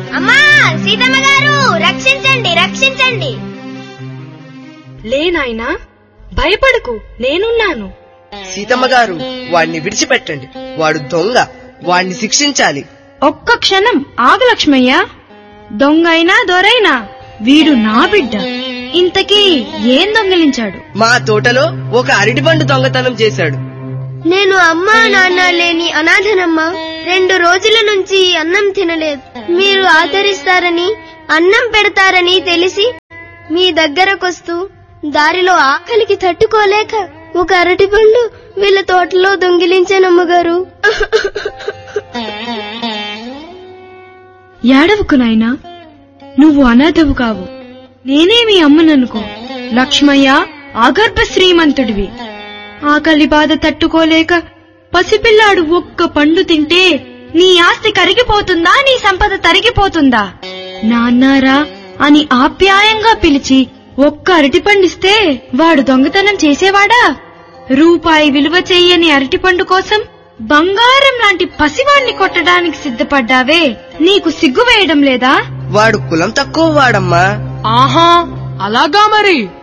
అమ్మా సీతమ్మ గారు రక్షించండి రక్షించండి లేనాయనా భయపడకు నేనున్నాను సీతమ్మ గారు వాడిని విడిచిపెట్టండి వాడు దొంగ వాడిని శిక్షించాలి ఒక్క క్షణం ఆగు లక్ష్మయ్య దొంగైనా దొరైనా వీడు నా బిడ్డ ఇంతకీ ఏం దొంగిలించాడు మా తోటలో ఒక అరటిపండు దొంగతనం చేశాడు నేను అమ్మా నాన్న లేని అనాథనమ్మా రెండు రోజుల నుంచి అన్నం తినలేదు మీరు ఆదరిస్తారని అన్నం పెడతారని తెలిసి మీ దగ్గరకొస్తూ దారిలో ఆకలికి తట్టుకోలేక ఒక అరటిపండు వీళ్ళ తోటలో దొంగిలించానమ్మగారు ఏడవకు నాయనా నువ్వు అనాథవు కావు నేనే మీ అమ్మననుకో లక్ష్మయ్య అగర్భ శ్రీమంతుడివి ఆకలి బాధ తట్టుకోలేక పసిపిల్లాడు ఒక్క పండు తింటే నీ ఆస్తి కరిగిపోతుందా నీ సంపద తరిగిపోతుందా నాన్నారా అని ఆప్యాయంగా పిలిచి ఒక్క అరటిపండిస్తే వాడు దొంగతనం చేసేవాడా రూపాయి విలువ చెయ్యని అరటిపండు కోసం బంగారం లాంటి పసివాణ్ణి కొట్టడానికి సిద్ధపడ్డావే నీకు సిగ్గు వేయడం లేదా వాడు కులం తక్కువ వాడమ్మా ఆహా అలాగా మరి